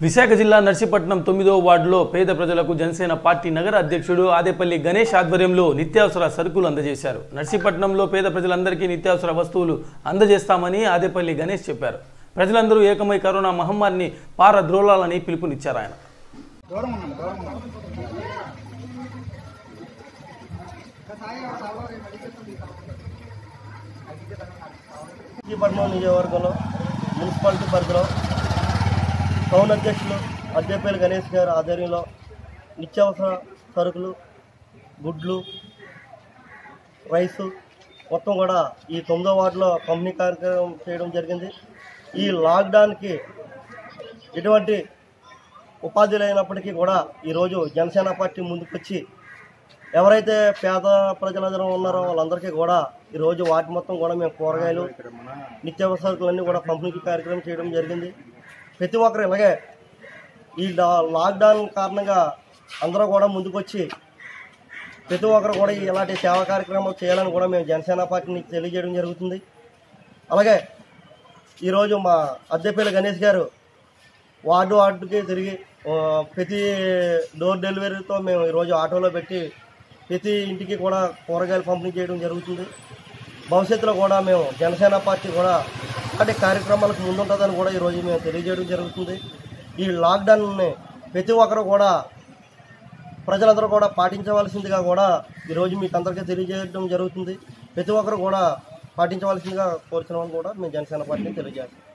విశాఖ జిల్లా నర్సీపట్నం తొమ్మిదో వార్డులో పేద ప్రజలకు జనసేన పార్టీ నగర అధ్యక్షుడు ఆదేపల్లి గణేష్ ఆధ్వర్యంలో నిత్యావసర సరుకులు అందజేశారు నర్సీపట్నంలో పేద ప్రజలందరికీ నిత్యావసర వస్తువులు అందజేస్తామని ఆదేపల్లి గణేష్ చెప్పారు ప్రజలందరూ ఏకమై కరోనా మహమ్మారిని పారద్రోలాలని పిలుపునిచ్చారు ఆయన విశాఖపట్నం నియోజకవర్గంలో మున్సిపాలిటీ పరిధిలో టౌన్ అధ్యక్షులు అద్దెపల్లి గణేష్ గారి ఆధ్వర్యంలో నిత్యావసర సరుకులు గుడ్లు రైసు మొత్తం కూడా ఈ తొమ్మిదో వార్డులో పంపిణీ కార్యక్రమం చేయడం జరిగింది ఈ లాక్డౌన్కి ఎటువంటి ఉపాధి లేనప్పటికీ కూడా ఈరోజు జనసేన పార్టీ ముందుకొచ్చి ఎవరైతే పేద ప్రజలందరూ ఉన్నారో వాళ్ళందరికీ కూడా ఈరోజు వాటి మొత్తం కూడా మేము కూరగాయలు నిత్యావసర సరుకులన్నీ కూడా పంపిణీ కార్యక్రమం చేయడం జరిగింది ప్రతి ఒక్కరు ఇలాగే ఈ లా- లాక్డౌన్ కారణంగా అందరూ కూడా ముందుకొచ్చి ప్రతి ఒక్కరు కూడా ఇలాంటి సేవా కార్యక్రమాలు చేయాలని కూడా మేము జనసేన పార్టీని తెలియజేయడం జరుగుతుంది అలాగే ఈరోజు మా అద్దెపల్లి గణేష్ గారు వార్డు వార్డుకి తిరిగి ఆ, ప్రతి డోర్ డెలివరీతో మేము ఈరోజు ఆటోలో పెట్టి ప్రతి ఇంటికి కూడా కూరగాయలు పంపిణీ చేయడం జరుగుతుంది భవిష్యత్తులో కూడా మేము జనసేన పార్టీ కూడా అలాంటి కార్యక్రమాలకు ముందుంటుందని కూడా ఈరోజు మేము తెలియజేయడం జరుగుతుంది ఈ లాక్డౌన్ని ప్రతి ఒక్కరు కూడా ప్రజలందరూ కూడా పాటించవలసిందిగా కూడా ఈరోజు మీకు అందరికీ తెలియజేయడం జరుగుతుంది ప్రతి ఒక్కరు కూడా పాటించవలసిందిగా కోరుతున్నామని కూడా మేము జనసేన పార్టీని తెలియజేస్తాం